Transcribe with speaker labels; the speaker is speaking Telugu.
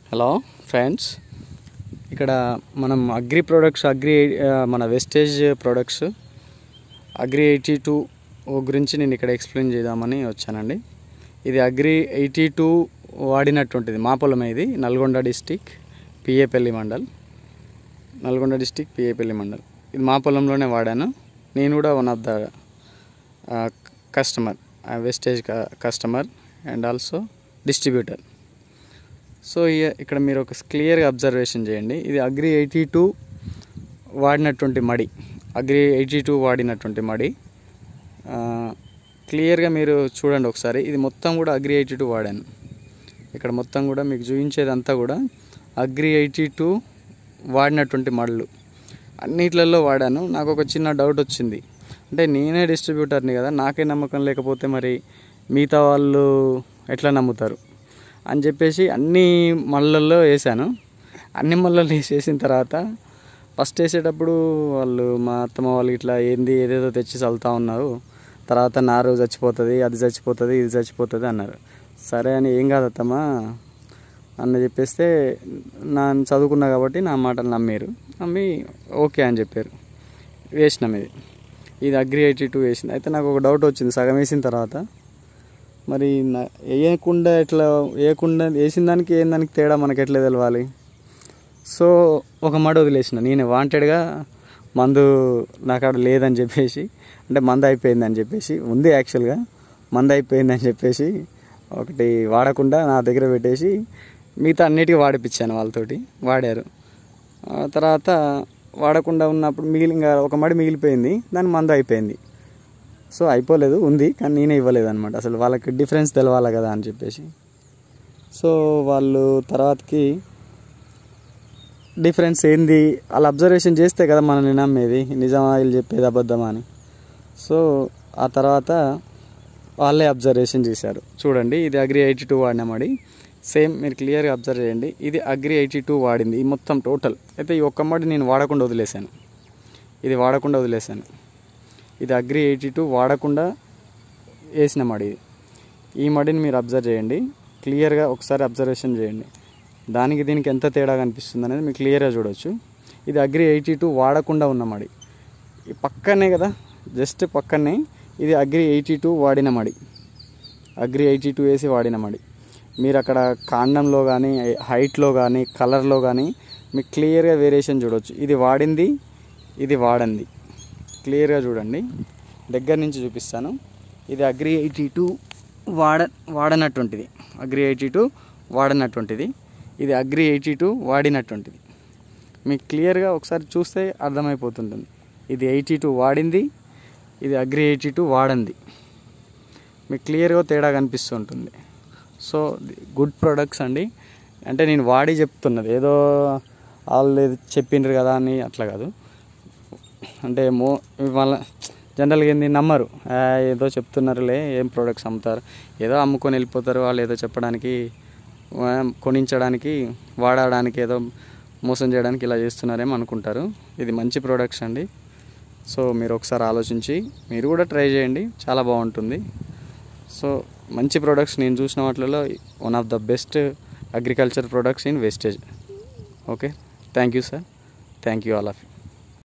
Speaker 1: హలో ఫ్రెండ్స్ ఇక్కడ మనం అగ్రి ప్రొడక్ట్స్ అగ్రి ఆ, మన wastage products agri eighty two గురించి నేను ఇక్కడ ఎక్స్ప్లెయిన్ చేద్దామని వచ్చానండి ఇది అగ్రి ఎయిటీ టూ వాడినటువంటిది మా పొలమే ఇది నల్గొండ డిస్టిక్ పిఏపల్లి మండల్ నల్గొండ డిస్టిక్ పిఏపల్లి మండల్ ఇది మా పొలంలోనే వాడాను నేను కూడా one of the customer wastage customer and also distributor so ఇ- ఇక్కడ మీరు ఒక క్లియర్గా అబ్జర్వేషన్ చేయండి ఇది అగ్రి ఎయిటీ టూ వాడినటువంటి మడి అగ్రి ఎయిటీ టూ వాడినటువంటి మడి క్లియర్గా మీరు చూడండి ఒకసారి ఇది మొత్తం కూడా అగ్రి ఎయిటీ టూ వాడాను ఇక్కడ మొత్తం కూడా మీకు చూపించేదంతా కూడా అగ్రి ఎయిటీ టూ వాడినటువంటి మడులు అన్నిట్లలో వాడాను నాకు ఒక చిన్న డౌట్ వచ్చింది అంటే నేనే డిస్ట్రిబ్యూటర్ని కదా నాకే నమ్మకం లేకపోతే మరి మిగతా వాళ్ళు ఎట్లా నమ్ముతారు అని చెప్పేసి అన్ని మళ్ళల్లో వేసాను అన్ని మళ్ళల్లో వేసేసిన తర్వాత ఫస్ట్ వేసేటప్పుడు వాళ్ళు మా అత్తమ్మ వాళ్ళు ఇట్లా ఏంది ఏదేదో తెచ్చి చల్లుతా ఉన్నారు తర్వాత నారు చచ్చిపోతుంది అది చచ్చిపోతుంది ఇది చచ్చిపోతుంది అన్నారు సరే అని ఏం కాదు అత్తమ్మ అన్న చెప్పేస్తే నేను చదువుకున్నా కాబట్టి నా మాటలు నమ్మారు నమ్మి ఓకే అని చెప్పారు వేసినాం ఇది ఇది అగ్రి ఎయిటీ టూ వేసింది అయితే నాకు ఒక డౌట్ వచ్చింది సగం వేసిన తర్వాత మరి నా- వేయకుండా ఎట్లా వేయకుండా వేసిన దానికి ఏం దానికి తేడా మనకి ఎట్లా తెలవాలి సో ఒక మడ వదిలేసిన నేను వాంటెడ్గా మందు నాకాడ లేదని చెప్పేసి అంటే మందు అయిపోయిందని చెప్పేసి ఉంది యాక్చువల్గా మందు అయిపోయిందని చెప్పేసి ఒకటి వాడకుండా నా దగ్గర పెట్టేసి మిగతా అన్నిటికీ వాడిపించాను వాళ్ళతోటి వాడారు ఆ తర్వాత వాడకుండా ఉన్నప్పుడు మిగిలి ఇంకా ఒక మడి మిగిలిపోయింది దాని మందు అయిపోయింది సో అయిపోలేదు ఉంది కానీ నేనే ఇవ్వలేదు అనమాట అసలు వాళ్ళకి డిఫరెన్స్ తెలవాలి కదా అని చెప్పేసి సో వాళ్ళు తర్వాతకి డిఫరెన్స్ ఏంది వాళ్ళు అబ్జర్వేషన్ చేస్తే కదా మనల్ని నమ్మేది నిజమా వీళ్ళు చెప్పేది అబద్ధమా అని సో ఆ తర్వాత వాళ్ళే అబ్జర్వేషన్ చేశారు చూడండి ఇది అగ్రి ఎయిటీ టూ వాడినామడి సేమ్ మీరు క్లియర్గా అబ్జర్వ్ చేయండి ఇది అగ్రి ఎయిటీ టూ వాడింది ఈ మొత్తం టోటల్ అయితే ఈ ఒక్క మడి నేను వాడకుండా వదిలేశాను ఇది వాడకుండా వదిలేశాను ఇది అగ్రి ఎయిటీ టూ వాడకుండా వేసిన మడి ఇది ఈ మడిని మీరు అబ్జర్వ్ చేయండి క్లియర్గా ఒకసారి అబ్జర్వేషన్ చేయండి దానికి దీనికి ఎంత తేడా కనిపిస్తుంది అనేది మీరు క్లియర్గా చూడొచ్చు ఇది అగ్రి ఎయిటీ టూ వాడకుండా ఉన్న మడి ఈ పక్కనే కదా జస్ట్ పక్కనే ఇది అగ్రి ఎయిటీ టూ వాడిన మడి అగ్రి ఎయిటీ టూ వేసి వాడిన మడి మీరు అక్కడ కాండంలో కానీ హైట్లో కానీ కలర్లో కానీ మీకు క్లియర్గా వేరియేషన్ చూడొచ్చు ఇది వాడింది ఇది వాడంది క్లియర్గా చూడండి దగ్గర నుంచి చూపిస్తాను ఇది అగ్రి ఎయిటీ టూ వాడ వాడనటువంటిది అగ్రి ఎయిటీ టూ వాడనటువంటిది ఇది అగ్రి ఎయిటీ టూ వాడినటువంటిది మీకు క్లియర్గా ఒకసారి చూస్తే అర్థమైపోతుంటుంది ఇది ఎయిటీ టూ వాడింది ఇది అగ్రి ఎయిటీ టూ వాడంది మీకు క్లియర్గా తేడా కనిపిస్తుంటుంది సో గుడ్ ప్రొడక్ట్స్ అండి అంటే నేను వాడి చెప్తున్నది ఏదో వాళ్ళు ఏదో చెప్పిండ్రు కదా అని అట్లా కాదు అంటే మో వాళ్ళ జనరల్గా ఏంది నమ్మరు "ఆ, ఏదో చెప్తున్నారులే ఏం ప్రోడక్ట్స్ అమ్ముతారు ఏదో అమ్ముకొని వెళ్ళిపోతారు వాళ్ళు ఏదో చెప్పడానికి ఆ, కొనించడానికి వాడడానికి ఏదో మోసం చేయడానికి ఇలా చేస్తున్నారేమో అనుకుంటారు ఇది మంచి ప్రోడక్ట్స్ అండి సో మీరు ఒకసారి ఆలోచించి మీరు కూడా ట్రై చేయండి చాలా బాగుంటుంది సో మంచి ప్రోడక్ట్స్ నేను చూసిన వాటిలో one of the best agriculture products in wastage okay thank you sir thank you all of you